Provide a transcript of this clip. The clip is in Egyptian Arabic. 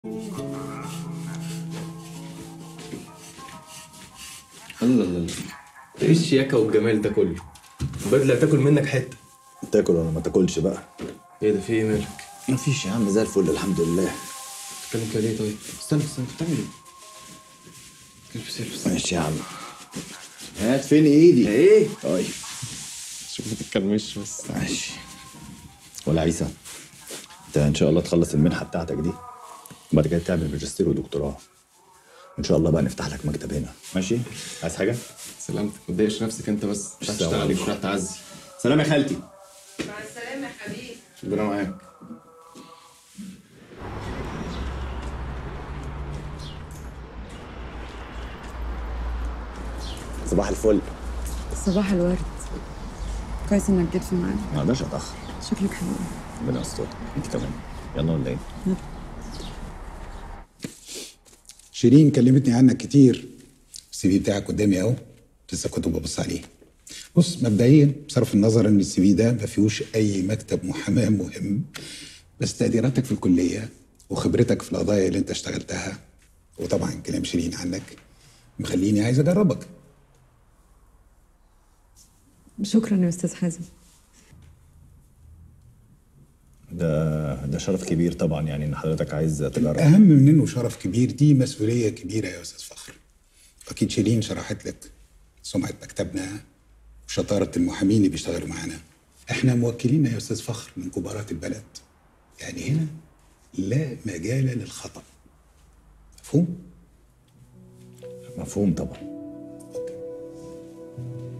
الله الله الله ايه الشياكه والجمال ده كله بدله تاكل منك حته تاكل ولا ما تاكلش بقى ايه ده في ايه مالك مفيش يا عم زي الفل الحمد لله بتتكلم كده ليه طيب استنى استنى انت بتعمل ايه البس البس ماشي يا عم هات فين ايدي ايه طيب شوف ما تتكلمش بس ماشي ولا عيسى انت ان شاء الله تخلص المنحه بتاعتك دي وبعد كده تعمل ماجستير ودكتوراه ان شاء الله بقى نفتح لك مكتب هنا ماشي عايز حاجه سلامتك ما تضايقش نفسك انت بس مش السلام هتشتغل عليك عليكم. مش راح تعزي سلام يا خالتي مع السلامة يا حبيبي ربنا معاك صباح الفل صباح الورد كويس انك جيت في ميعاد ما اقدرش اتاخر شكلك حلو ربنا يستر انت كمان يلا ولا ايه شيرين كلمتني عنك كتير السي في بتاعك قدامي اهو لسه كنت ببص عليه بص مبدئيا بصرف النظر ان السي في ده ما فيهوش اي مكتب محاماه مهم بس تقديراتك في الكليه وخبرتك في القضايا اللي انت اشتغلتها وطبعا كلام شيرين عنك مخليني عايز اجربك شكرا يا استاذ حازم ده ده شرف كبير طبعا يعني ان حضرتك عايز تجرب اهم من انه شرف كبير دي مسؤوليه كبيره يا استاذ فخر اكيد شيرين شرحت لك سمعه مكتبنا وشطاره المحامين اللي بيشتغلوا معانا احنا موكلين يا استاذ فخر من كبارات البلد يعني هنا لا مجال للخطا مفهوم مفهوم طبعا اوكي